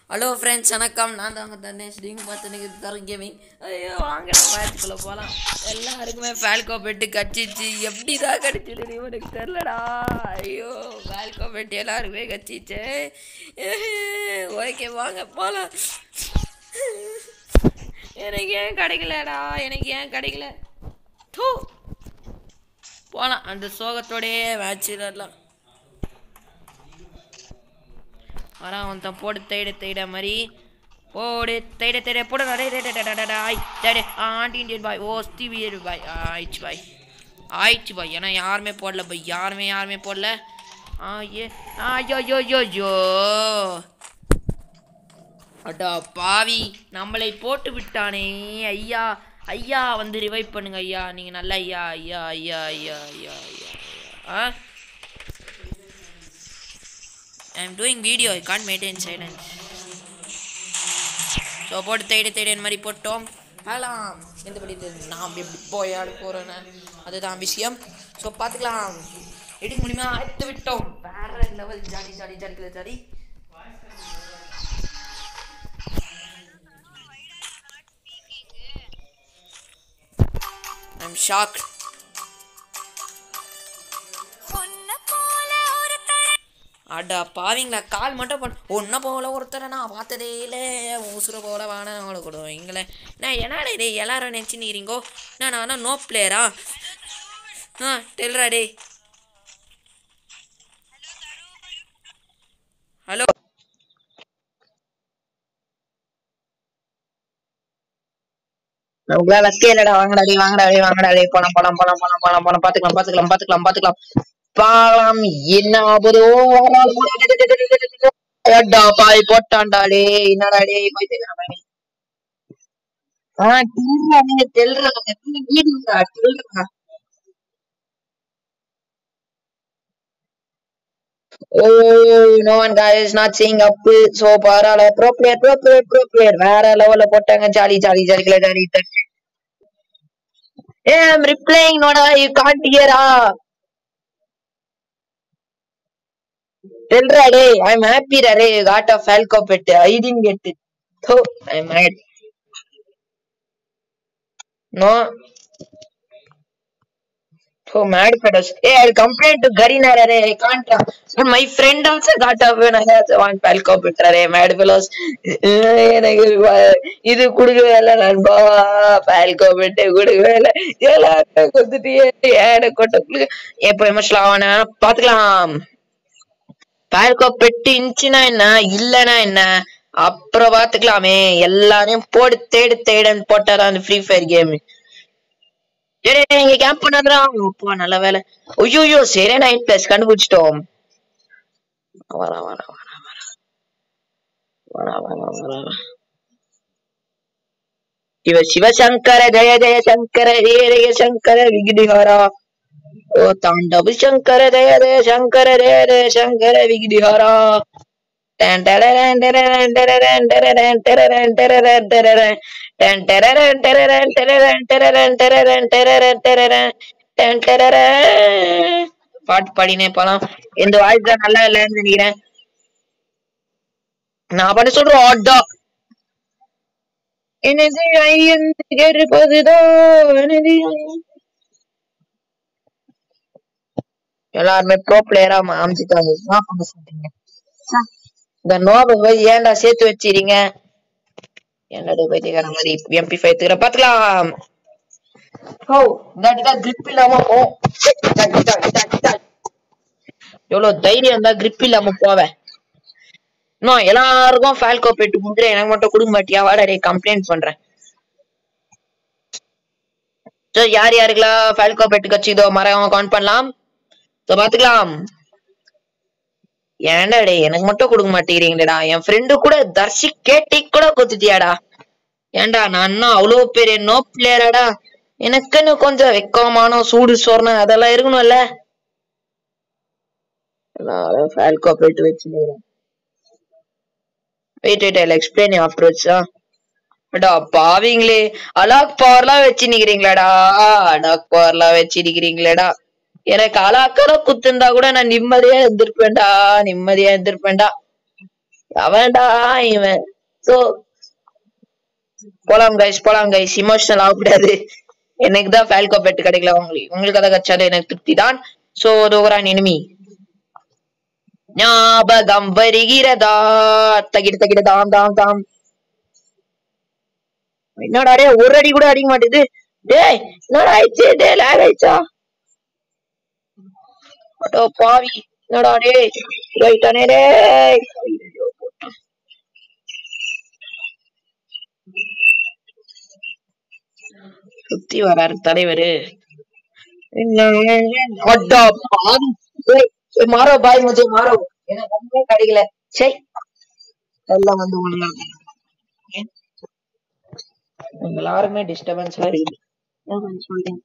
Hello friends வணக்கம் நான் தான் உங்கள் தனேஷ் நீங்கள் பார்த்து நீங்கள் தரம் கேமிங் ஐயோ வாங்க மேட்ச்குள்ளே போகலாம் எல்லாருக்குமே ஃபேல்கோ பெட்டு கச்சிச்சு எப்படி தான் கடிச்சிருக்கு இவனுக்கு தெரிலடா ஐயோ ஃபேல்கோ பெட்டு எல்லாருக்குமே கச்சிச்சு ஓகே வாங்க போகலாம் எனக்கு ஏன் கிடைக்கலடா எனக்கு ஏன் கிடைக்கல தூ போகலாம் அந்த சோகத்தோடையே மேட்ச் விளாடலாம் வரான் ஒருத்தன் போடு தேட தேட மாதிரி போடு தேட தேட போடு டே டே டே டே டே ஆய் டே ஆண்டி இண்டியன் பாய் ஓ ஸ்டிவி பாய் ஆயிடுச்சு பாய் ஆயிடுச்சு பாய் ஏன்னா யாருமே போடல பாய் யாருமே யாருமே போடல ஆ ஏ ஐயோ யோ யோ யோ அடா பாவி நம்மளை போட்டு விட்டானே ஐயா ஐயா வந்து ரிவைவ் பண்ணுங்க ஐயா நீங்கள் நல்ல ஐயா ஐயா ஐயா ஐயா ஐயா ஐயா ஆ I am doing video I can't maintain silence so போட்டு தேடி தேடின மாதிரி போட்டோம் பார்க்கலாம் எந்தபடி இது நாம் எப்படி போயாடு போகிறேன்னு அதுதான் விஷயம் ஸோ பார்த்துக்கலாம் எடுக்க முடியுமா எடுத்து விட்டோம் வேற லெவல் ஜாலி ஜாலி ஜாலிக்கல ஜாலி ஐ எம் ஷாக்ட் அடா பாவிங்களா கால் மட்டும் பண்ண ஒன்றை போல ஒருத்தரை நான் பார்த்ததே இல்லை உசுரை போல வான அவளை கொடுவீங்களே நான் என்னடா டே எல்லாரும் நினச்சிக்கிறீங்கோ நான் ஆனால் நோ பிளேயரா ஆ டெல்ரா டே ஹலோ உங்களால ஸ்கேலடா வாங்கடா டேய் வாங்கடா டேய் வாங்கடா டேய் போலாம் போலாம் போலாம் போலாம் போலாம் போலாம் பாத்துக்கலாம் பாத்துக்கலாம் பாத்துக்கலாம் பாத்துக்கலாம் பாலாம் என்ன ஆகுதோ ஏடா பாய் போட்டான்டா டேய் என்னடா டேய் போய் தேக்கறா ஆ டில்றா நீங்க டெல்றா வீடுடா டெல்றா Oh, no one guys not seeing up. So பரவாயில்ல bro player bro player bro player வேற லெவல்ல போட்டாங்க ஜாலி ஜாலி ஜாலிக்கல ஜாலி தட்டு ஏ ஐம் ரிப்ளைங் நோடா யூ காண்ட் ஹியரா டெல்ரா டே ஐ அம் ஹாப்பி ரே யூ காட் அ ஃபால்கோ bet I did get it though I am mad no Oh, mad fellows. Hey, I'll complain to Garina, Rare. I can't. uh, But my friend also got up when I had one Falco Petra, Rare. Mad fellows. எனக்கு வ- இது குடுக்கவே இல்லை நண்பா BALCO bed குடுக்கவே இல்லை எல்லாரும் கொடுத்துட்டு ஏட கொட்ட எப்போ எமோஷனல் ஆவான பாத்துக்கலாம் பால்கோ பெட்டு இருந்துச்சுன்னா என்ன இல்லைன்னா என்ன அப்புறம் பாத்துக்கலாமே எல்லாரையும் போடு தேடு தேடுன்னு போட்டாதான் அந்த ஃப்ரீ ஃபயர் கேம் டேய் டேய், இங்க கேம்ப் பண்ணாதடா அப்பா நல்ல வேலை ஐயோ சரி நைன் பிளஸ் கண்டுபிடிச்சிட்டோம் வரா வரா வரா வரா வரா வரா வரா சிவ சிவசங்கர ஜெய ஜெய சங்கர ஜெய ஜெய சங்கர விகிடிஹாரா ஓ தாண்டவ சங்கர ஜெய ஜெய சங்கர ஜெய ஜெய சங்கர விகிடிஹாரா டன் டரரன் டரரன் டரரன் டரரன் டரரன் டரரன் டரரன் டன் டரரன் டரரன் டரரன் டரரன் டரரன் டரரன் டரரன் டன் டரரன் பாட்டு பாடினே போலாம் இந்த வாய்ஸ் தான் நல்லா இல்லைன்னு நினைக்கிறேன் நான் பண்ண சொல்றேன் ஆட்டா எனது ஐயந்து இருப்பதுதான் எனது ஐயன். எல்லாருமே ப்ரோ பிளேயரா அமைச்சிட்டாங்க என்ன பண்ண சொல்றீங்க ச்சே. இந்த நோப போய் ஏன்டா சேர்த்து வச்சிரீங்க என்னடா பைத்தியக்கார மாதிரி எம்பி ஃபைவ் எடுத்துக்கிற பாத்துக்கலாம் ஓ இந்தாட்டிதான் grip இல்லாம போ இந்தாட்டி, இந்தாட்டி, இந்தாட்டி, இந்தாட்டி. எவ்வளவு தைரியம் இருந்தா grip இல்லாம போவேன் இன்னும் எல்லாருக்கும் ஃபால்கோ பெட்டு முந்திர எனக்கு மட்டும் கொடுக்க மாட்டியா வாடா டேய் கம்ப்ளைண்ட் பண்றேன் சோ யார் யாருக்கெல்லாம் ஃபால்கோ பெட்டு கட்சிதோ மரம் கவுண்ட் பண்ணலாம் சோ பாத்துக்கலாம் ஏன்டா டேய் எனக்கு மட்டும் கொடுக்க மாட்டேங்கிறீங்களேடா என் ஃப்ரெண்டு கூட தர்ஷி கேட்டி கூட கொத்துட்டியாடா ஏன்டா நான் என்ன அவ்வளோ பெரிய நோ பிளேயராடா எனக்குன்னு கொஞ்சம் வெக்கமான சூடு சொரணம் அதெல்லாம் இருக்கணும்ல நான் ஃபால்கோ போயிட்டு வச்சுக்கிறேன் wait wait I explain afterwards அடா பாவிங்களே அலாக் பவர்லாம் வச்சு நிக்கிறீங்களாடா அலாக் பவர்லாம் வச்சு நிக்கிறீங்களேடா எனக்கு அலாக்கெல்லாம் குத்துந்தா கூட நான் நிம்மதியா இருந்திருப்பேன்டா நிம்மதியா இருந்திருப்பேன்டா அவன்டா இவன் சோ போலாம் கைஸ் போலாம் கைஸ் இமோஷனல் ஆகக்கூடாது எனக்கு தான் ஃபேல்கோ பெட் கிடைக்கல உங்களுக்கு உங்களுக்கு அதை கச்சாலும் எனக்கு திருப்தி தான் சோ தோகரான் எனிமி ஞாபகம் வருகிறதா தகிட தகிட தாம் தாம் தாம் என்னடா டே ஒரு அடி கூட அடிக்க மாட்டேது டேய் என்னடா ஆயிடுச்சு டே லேக் ஆயிடுச்சா அடோ பாவி என்னடா டே ரைட்டானே டேய் ஐயோ, போட்டான். சுத்தி வராரு தலைவரு அடா பாவி ஏய், ஏய், மாறோ பாய் முஜே மாறோ எனக்கு ஒண்ணுமே கிடைக்கல சே எல்லாம் வந்து ஒண்ணு எல்லாருமே டிஸ்டர்பன்ஸா இருக்குது என்ன பண்ண சொல்றீங்க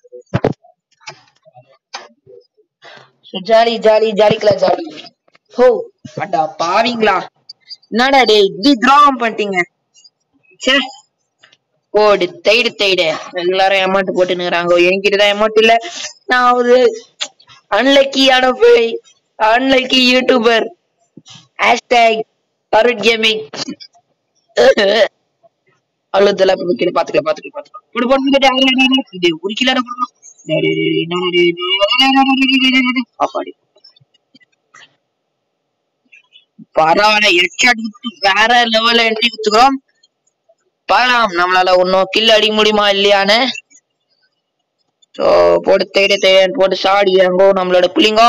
ஜாலி ஜாலி ஜாலிக்கலா ஜாலி ஹோ அடா பாவிங்களா என்னடா டேய் இப்படி துரோகம் பண்ணிட்டீங்க சே போடு தைடு தைடு எல்லாரும் அமௌண்ட் போட்டுனுக்குறாங்க என்கிட்ட தான் அமௌண்ட் இல்ல நான் ஒரு அன்லக்கி அனுப்பை unlucky YouTuber hashtag Arut gaming அழுதல கீழே பாத்துக்க பாத்துக்க பாத்துக்க போடு போடு போடு, டேய், டேய், டேய், டேய், ஒரு கிலோ போடுறோம் டேய், டேய், டேய், என்னடா டேய், டேய், டேய், டேய், டேய், டேய், டேய், டேய், அப்பாடி பரவாயில்ல ஹெட்ஷாட் குத்து வேற லெவல்ல என்ட்ரி குத்துக்கிறோம் பார்க்கலாம் நம்மளால ஒன்னும் கில் அடிக்க முடியுமா இல்லையான்னு சோ போட்டு தேடி தேடி போட்டு சாடி அங்கோ நம்மளோட புள்ளிங்கோ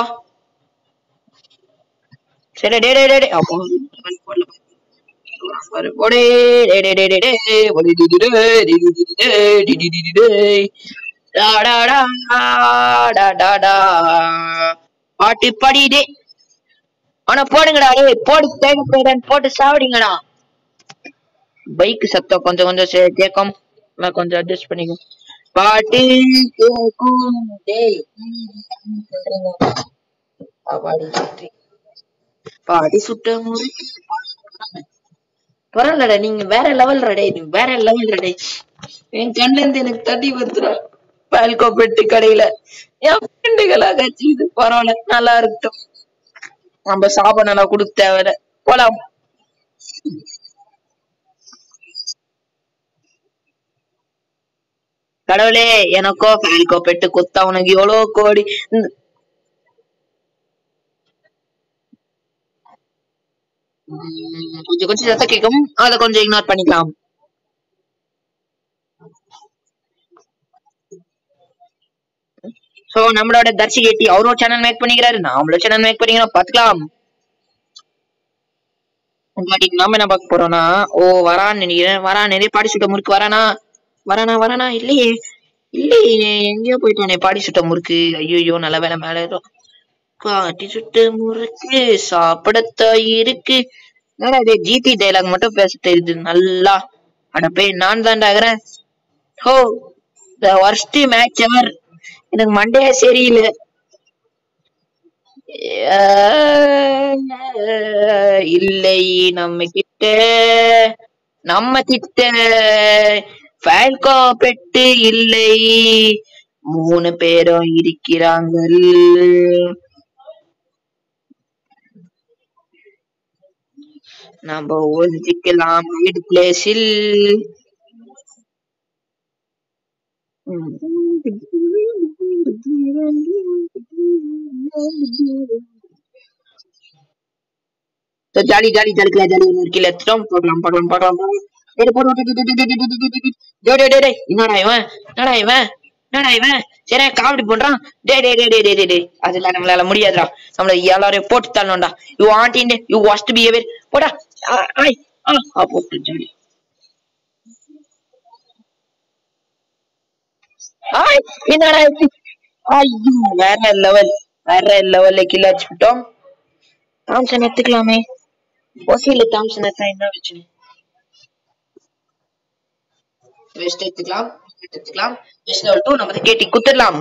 சரி டே டே டே டே அப்போ போடல பாரு போடே டே டே டே டே டே போடே டி டி டே டி டி டி டே டி டி டி டி டே டா டா டா டா டா டா பாட்டு பாடி டே ஆனா போடுங்கடா டேய் போடு தேடி தேடன்னு போட்டு சாவடிங்கடா பைக் சத்தம் கொஞ்சம் கொஞ்சம் சே- கேட்கும் நான் கொஞ்சம் அட்ஜஸ்ட் பண்ணிக்கும் பாட்டு கேட்கும் டேய் பாடி சுற்றி பாடி சுட்ட முறை பரவாயில்லடா நீங்க வேற லெவல் ரடே நீ வேற லெவல் ரடே என் கண்ணுல இருந்து எனக்கு தண்ணி வந்துடா பால்கோ பெட்டு கடையில என் ஃப்ரெண்டுகளா கட்சி இது பரவாயில்ல நல்லா இருக்கட்டும் நம்ம சாப்பாடு நல்லா கொடுக்க தேவையில்ல போலாம் கடவுளே எனக்கோ பால்கோ பெட்டு குத்தா உனக்கு எவ்வளவு கோடி இந்த- உம், கொஞ்சம் கொஞ்சம் சத்தம் கேட்கும் அதை கொஞ்சம் இக்னோர் பண்ணிக்கலாம் சோ நம்மளோட தர்ஷி கேட்டி அவரும் சேனல் மேக் பண்ணிக்கிறாரு நாமளும் சேனல் மேக் பண்ணிக்கிறோம் பாத்துக்கலாம் முன்னாடி நாம என்ன பார்க்க போறோம்னா ஓ வரான்னு நினைக்கிறேன் வரான் நிறைய பாடி சுட்ட முறுக்கு வரானா வரானா வரானா இல்லையே இல்லையே எங்கேயோ போயிட்டானே பாடி சுட்ட முறுக்கு ஐயோ நல்ல வேலை மேல ஏதோ பாட்டி சுட்ட முறுக்கு சாப்பிடத்தான் இருக்கு என்னடா இது ஜிடி டைலாக் மட்டும் பேச தெரியுது நல்லா அட போய் நான் தாண்டாகிறேன் ஹோ த worst மேட்ச் எவர் எனக்கு மண்டையே சரியில்லை அஹ் இல்லை நம்ம கிட்ட நம்ம கிட்ட ஃபால்கோ பெட்டு இல்லை மூணு பேரும் இருக்கிறாங்கள் நம்ம ஒழிஞ்சிக்கலாம் வீடு பிளேஸில் ஜாலி ஜாலி ஜாலிக்கல ஜாலி கீழே எடுத்துட்டோம் போடலாம் போடலாம் போடலாம் போடலாம் டேய் போடு டேய் டேய் டேய் டேய் டேய் டேய் டேய் டேய் என்னடா இவன் என்னடா இவன் என்னடா இவன் சரி காமெடி பண்றான் டேய் டேய் டேய் டேய் டேய் டேய் டேய் அதெல்லாம் நம்மளால முடியாதுடா நம்மள எல்லாரையும் போட்டு தள்ளணும்டா you want in you worst behaviour போடா ஆ, ஆய் ஆ ஆ, போட்டு ஜாலி ஆய் என்னடா இது ஐயோ வேற லெவல் வேற லெவல்ல கில் அடிச்சுட்டோம் தாம்சன் எடுத்துக்கலாமே ஓசியில தாம்சன் எடுத்தா என்ன வச்சு வெஸ்ட் எடுத்துக்கலாம் எடுத்துக்கலாம் வெஸ்ட் லெவல் டூ நம்ம கேட்டி குத்துடலாம்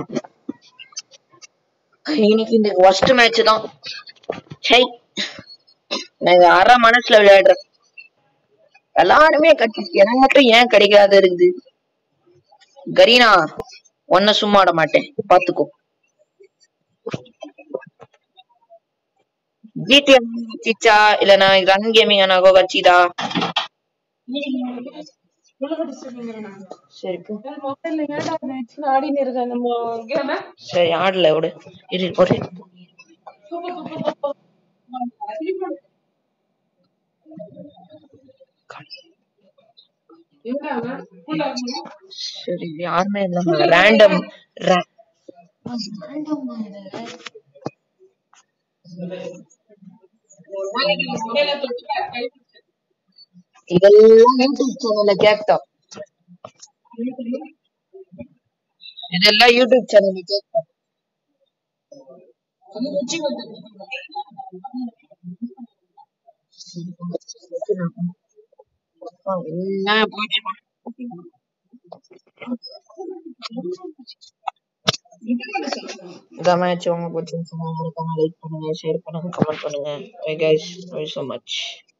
இன்னைக்கு இந்த ஒஸ்ட் மேட்ச் தான் சை நான் அரை மனசுல விளையாடுறேன் எல்லாருமே கட்டிச்சு எனக்கு மட்டும் ஏன் கிடைக்காத இருக்குது கரீனா ஒன்ன சும்மா விட மாட்டேன் பாத்துக்கோ ஜிடி வச்சிச்சா இல்லனா ரன் கேமிங் அனாகோ வச்சிதா சரி போ ஆடின்னு இருக்கேன் நம்ம கேம சரி ஆடல விடு இரு ஒரு சரி யாருமே இல்ல ரேண்டம் இதெல்லாம் யூடியூப் சேனல்ல கேட்கும் இதெல்லாம் யூடியூப் சேனல்ல கேட்கும் எல்லாம் போயிட்டு இந்த மேட்ச் உங்களுக்கு பிடிச்சிருந்துச்சுன்னா மறக்காம லைக் பண்ணுங்க ஷேர் பண்ணுங்க கமெண்ட் பண்ணுங்க கைஸ் தேங்க்யூ ஸோ மச்